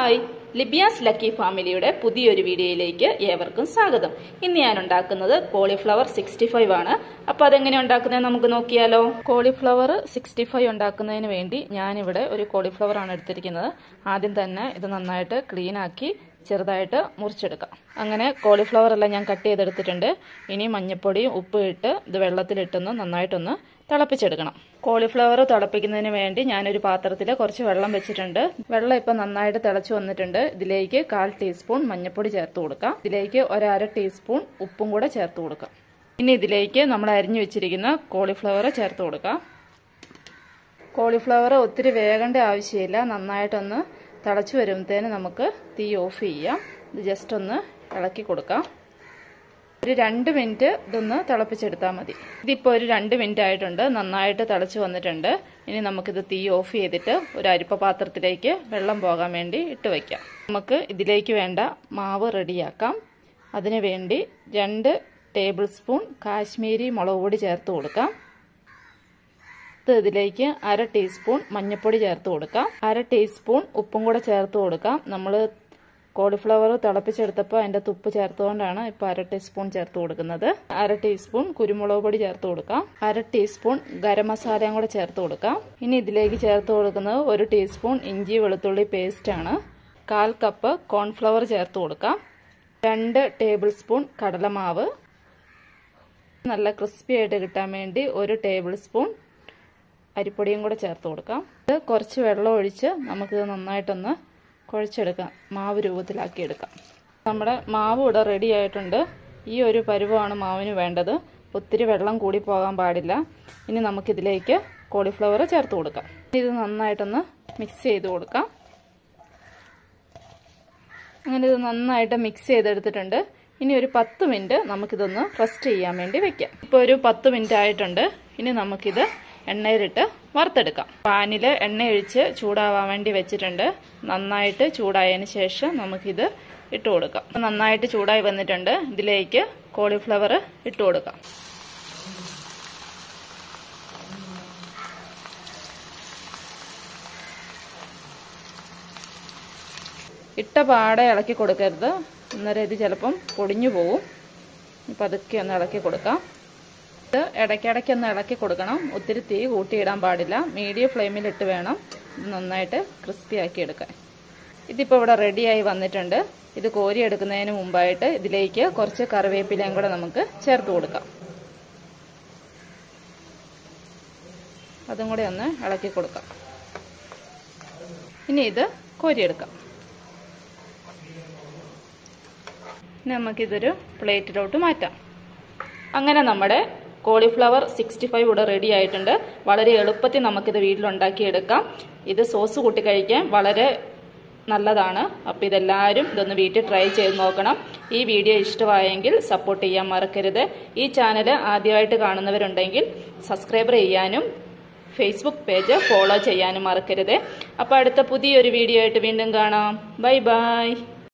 hi ലിബിയാസ് lucky ഫാമിലിയുടെ പുതിയൊരു വീഡിയോയിലേക്ക് ഏവർക്കും സ്വാഗതം ഇന്ന് ഞാൻ ഉണ്ടാക്കുന്നത് കോളിഫ്ലവർ സിക്സ്റ്റി ഫൈവ് ആണ് അപ്പോൾ അതെങ്ങനെ ഉണ്ടാക്കുന്നത് നമുക്ക് നോക്കിയാലോ കോളിഫ്ലവർ സിക്സ്റ്റി ഫൈവ് ഉണ്ടാക്കുന്നതിന് വേണ്ടി ഞാനിവിടെ ഒരു കോളിഫ്ലവർ ആണ് എടുത്തിരിക്കുന്നത് ആദ്യം തന്നെ ഇത് നന്നായിട്ട് ക്ലീൻ ആക്കി ചെറുതായിട്ട് മുറിച്ചെടുക്കാം അങ്ങനെ കോളിഫ്ലവർ എല്ലാം ഞാൻ കട്ട് ചെയ്തെടുത്തിട്ടുണ്ട് ഇനി മഞ്ഞപ്പൊടിയും ഉപ്പും ഇട്ട് ഇത് വെള്ളത്തിലിട്ടൊന്ന് നന്നായിട്ടൊന്ന് തിളപ്പിച്ചെടുക്കണം കോളിഫ്ലവർ തിളപ്പിക്കുന്നതിന് വേണ്ടി ഞാനൊരു പാത്രത്തിൽ കുറച്ച് വെള്ളം വെച്ചിട്ടുണ്ട് വെള്ളം ഇപ്പം നന്നായിട്ട് തിളച്ച് വന്നിട്ടുണ്ട് ഇതിലേക്ക് കാൽ ടീസ്പൂൺ മഞ്ഞൾപ്പൊടി ചേർത്ത് കൊടുക്കാം ഇതിലേക്ക് ഒരര ടീസ്പൂൺ ഉപ്പും കൂടെ ചേർത്ത് കൊടുക്കാം ഇനി ഇതിലേക്ക് നമ്മൾ അരിഞ്ഞു വെച്ചിരിക്കുന്ന കോളിഫ്ലവർ ചേർത്ത് കൊടുക്കാം കോളിഫ്ലവർ ഒത്തിരി വേകേണ്ട ആവശ്യമില്ല നന്നായിട്ടൊന്ന് തിളച്ച് വരുമ്പോഴത്തേന് നമുക്ക് തീ ഓഫ് ചെയ്യാം ഇത് ജസ്റ്റ് ഒന്ന് ഇളക്കി കൊടുക്കാം ഒരു രണ്ട് മിനിറ്റ് ഇതൊന്ന് തിളപ്പിച്ചെടുത്താൽ മതി ഇതിപ്പോൾ ഒരു രണ്ട് മിനിറ്റ് ആയിട്ടുണ്ട് നന്നായിട്ട് തിളച്ച് വന്നിട്ടുണ്ട് ഇനി നമുക്കിത് തീ ഓഫ് ചെയ്തിട്ട് ഒരു അരിപ്പ പാത്രത്തിലേക്ക് വെള്ളം പോകാൻ വേണ്ടി ഇട്ട് വയ്ക്കാം നമുക്ക് ഇതിലേക്ക് വേണ്ട മാവ് റെഡിയാക്കാം അതിനു വേണ്ടി രണ്ട് ടേബിൾ സ്പൂൺ കാശ്മീരി മുളക് പൊടി ചേർത്ത് കൊടുക്കാം ഇതിലേക്ക് അര ടീസ്പൂൺ മഞ്ഞൾപ്പൊടി ചേർത്ത് കൊടുക്കാം അര ടീസ്പൂൺ ഉപ്പും കൂടെ ചേർത്ത് കൊടുക്കാം നമ്മൾ കോളിഫ്ലവർ തിളപ്പിച്ചെടുത്തപ്പോൾ അതിൻ്റെ തുപ്പ് ചേർത്തുകൊണ്ടാണ് ഇപ്പോൾ അര ടീസ്പൂൺ ചേർത്ത് കൊടുക്കുന്നത് അര ടീസ്പൂൺ കുരുമുളക് പൊടി ചേർത്ത് കൊടുക്കാം അര ടീസ്പൂൺ ഗരം മസാലയും കൂടെ ചേർത്ത് കൊടുക്കാം ഇനി ഇതിലേക്ക് ചേർത്ത് കൊടുക്കുന്നത് ഒരു ടീസ്പൂൺ ഇഞ്ചി വെളുത്തുള്ളി പേസ്റ്റ് ആണ് കാൽ കപ്പ് കോൺഫ്ലവർ ചേർത്ത് കൊടുക്കാം രണ്ട് ടേബിൾ സ്പൂൺ കടലമാവ് നല്ല ക്രിസ്പി ആയിട്ട് കിട്ടാൻ വേണ്ടി ഒരു ടേബിൾ സ്പൂൺ അരിപ്പൊടിയും കൂടെ ചേർത്ത് കൊടുക്കാം ഇത് കുറച്ച് വെള്ളം ഒഴിച്ച് നമുക്കിത് നന്നായിട്ടൊന്ന് കുഴച്ചെടുക്കാം മാവ് രൂപത്തിലാക്കി എടുക്കാം നമ്മുടെ മാവ് ഇവിടെ റെഡി ആയിട്ടുണ്ട് ഈ ഒരു പരുവമാണ് മാവിന് വേണ്ടത് ഒത്തിരി വെള്ളം കൂടി പോകാൻ പാടില്ല ഇനി നമുക്കിതിലേക്ക് കോളിഫ്ലവർ ചേർത്ത് കൊടുക്കാം ഇത് നന്നായിട്ടൊന്ന് മിക്സ് ചെയ്ത് കൊടുക്കാം അങ്ങനെ ഇത് നന്നായിട്ട് മിക്സ് ചെയ്തെടുത്തിട്ടുണ്ട് ഇനി ഒരു പത്ത് മിനിറ്റ് നമുക്കിതൊന്ന് റെസ്റ്റ് ചെയ്യാൻ വേണ്ടി വെക്കാം ഇപ്പോൾ ഒരു പത്ത് മിനിറ്റ് ആയിട്ടുണ്ട് ഇനി നമുക്കിത് എണ്ണയിലിട്ട് വറുത്തെടുക്കാം പാനിൽ എണ്ണ ഒഴിച്ച് ചൂടാവാൻ വേണ്ടി വെച്ചിട്ടുണ്ട് നന്നായിട്ട് ചൂടായതിന് ശേഷം നമുക്കിത് ഇട്ട് കൊടുക്കാം നന്നായിട്ട് ചൂടായി വന്നിട്ടുണ്ട് ഇതിലേക്ക് കോളിഫ്ലവർ ഇട്ട് കൊടുക്കാം ഇട്ട പാടെ ഇളക്കി കൊടുക്കരുത് അന്നേരം ഇത് ചിലപ്പം പൊടിഞ്ഞു പോകും ഇപ്പം അതൊക്കെ ഒന്ന് ഇളക്കി കൊടുക്കാം ഇത് ഇടയ്ക്കിടയ്ക്ക് ഒന്ന് ഇളക്കി കൊടുക്കണം ഒത്തിരി തീ കൂട്ടിയിടാൻ പാടില്ല മീഡിയം ഫ്ലെയിമിലിട്ട് വേണം ഇത് നന്നായിട്ട് ക്രിസ്പി ആക്കി എടുക്കാൻ ഇതിപ്പോൾ ഇവിടെ റെഡിയായി വന്നിട്ടുണ്ട് ഇത് കോരി എടുക്കുന്നതിന് മുമ്പായിട്ട് ഇതിലേക്ക് കുറച്ച് കറിവേപ്പിലയും കൂടെ നമുക്ക് ചേർത്ത് കൊടുക്കാം അതും കൂടെ ഒന്ന് ഇളക്കി കൊടുക്കാം ഇനി ഇത് കോരിയെടുക്കാം ഇനി നമുക്കിതൊരു പ്ലേറ്റിലോട്ട് മാറ്റാം അങ്ങനെ നമ്മുടെ കോളിഫ്ലവർ സിക്സ്റ്റി ഫൈവ് ഇവിടെ റെഡി ആയിട്ടുണ്ട് വളരെ എളുപ്പത്തിൽ നമുക്കിത് വീട്ടിലുണ്ടാക്കിയെടുക്കാം ഇത് സോസ് കൂട്ടി കഴിക്കാൻ വളരെ നല്ലതാണ് അപ്പോൾ ഇതെല്ലാവരും ഇതൊന്ന് വീട്ടിൽ ട്രൈ ചെയ്ത് നോക്കണം ഈ വീഡിയോ ഇഷ്ടമായെങ്കിൽ സപ്പോർട്ട് ചെയ്യാൻ മറക്കരുത് ഈ ചാനൽ ആദ്യമായിട്ട് കാണുന്നവരുണ്ടെങ്കിൽ സബ്സ്ക്രൈബർ ചെയ്യാനും ഫേസ്ബുക്ക് പേജ് ഫോളോ ചെയ്യാനും മറക്കരുത് അപ്പോൾ അടുത്ത പുതിയൊരു വീഡിയോ ആയിട്ട് വീണ്ടും കാണാം ബൈ ബൈ